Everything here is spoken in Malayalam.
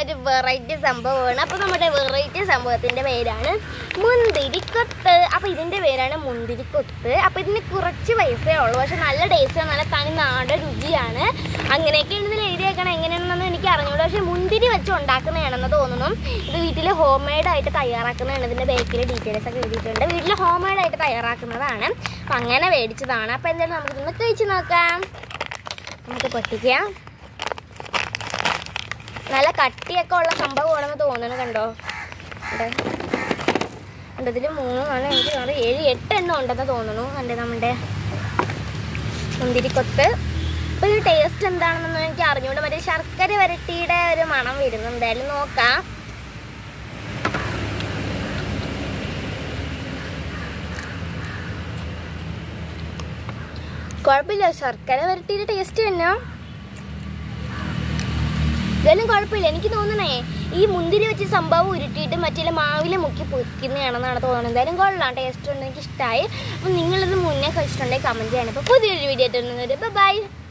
ഒരു വെറൈറ്റി സംഭവമാണ് അപ്പോൾ നമ്മുടെ വെറൈറ്റി സംഭവത്തിൻ്റെ പേരാണ് മുന്തിരിക്കൊത്ത് അപ്പോൾ ഇതിൻ്റെ പേരാണ് മുന്തിരിക്കൊത്ത് അപ്പോൾ ഇതിന് കുറച്ച് പൈസയേ ഉള്ളൂ പക്ഷെ നല്ല ടേസ്റ്റ് നല്ല തനി നാടൻ രുചിയാണ് അങ്ങനെയൊക്കെയാണ് ഇതിൽ എഴുതിയേക്കണം എങ്ങനെയാണെന്നൊന്നും എനിക്ക് അറിഞ്ഞൂടാ പക്ഷേ മുന്തിരി വെച്ച് ഉണ്ടാക്കുന്നതാണെന്ന് തോന്നുന്നു ഇത് വീട്ടിൽ ഹോം മെയ്ഡ് ആയിട്ട് തയ്യാറാക്കുന്നതാണ് ഇതിൻ്റെ ബേക്കിൽ ഡീറ്റെയിൽസ് ഒക്കെ എഴുതിയിട്ടുണ്ട് വീട്ടിൽ ഹോം മെയ്ഡ് ആയിട്ട് തയ്യാറാക്കുന്നതാണ് അപ്പം അങ്ങനെ മേടിച്ചതാണ് അപ്പോൾ എന്തായാലും നമുക്കിതൊന്ന് കഴിച്ച് നോക്കാം നമുക്ക് പൊട്ടിക്കാം നല്ല കട്ടിയൊക്കെ ഉള്ള സംഭവമാണെന്ന് തോന്നുന്നു കണ്ടോ കണ്ടോ ഇതിൽ മൂന്ന് നാല് അഞ്ച് ആറ് ഏഴ് എട്ട് എണ്ണം ഉണ്ടെന്ന് തോന്നുന്നു കണ്ടേ നമ്മുടെ മുന്തിരിക്കൊത്ത് അപ്പോൾ ഇത് ടേസ്റ്റ് എന്താണെന്നൊന്നും എനിക്ക് അറിഞ്ഞുകൊണ്ട് മറ്റേ ശർക്കര വരട്ടിയുടെ ഒരു മണം വരുന്നു എന്തായാലും നോക്കാം കുഴപ്പമില്ല ശർക്കര വരട്ടിയുടെ ടേസ്റ്റ് തന്നെ ഇതെല്ലാം കുഴപ്പമില്ല എനിക്ക് തോന്നണേ ഈ മുന്തിരി വെച്ച് സംഭവം ഉരുട്ടിയിട്ട് മറ്റേ മാവിൽ മുക്കി പൊരിക്കുന്നതാണെന്നാണ് തോന്നുന്നത് എന്തായാലും കൊള്ളാം ടേസ്റ്റ് ഉണ്ട് എനിക്ക് ഇഷ്ടമായി അപ്പം നിങ്ങളിത് മുന്നേ കഴിച്ചിട്ടുണ്ടെങ്കിൽ കമൻറ്റ് ചെയ്യണം അപ്പോൾ പുതിയൊരു വീഡിയോ ആയിട്ട് ബൈ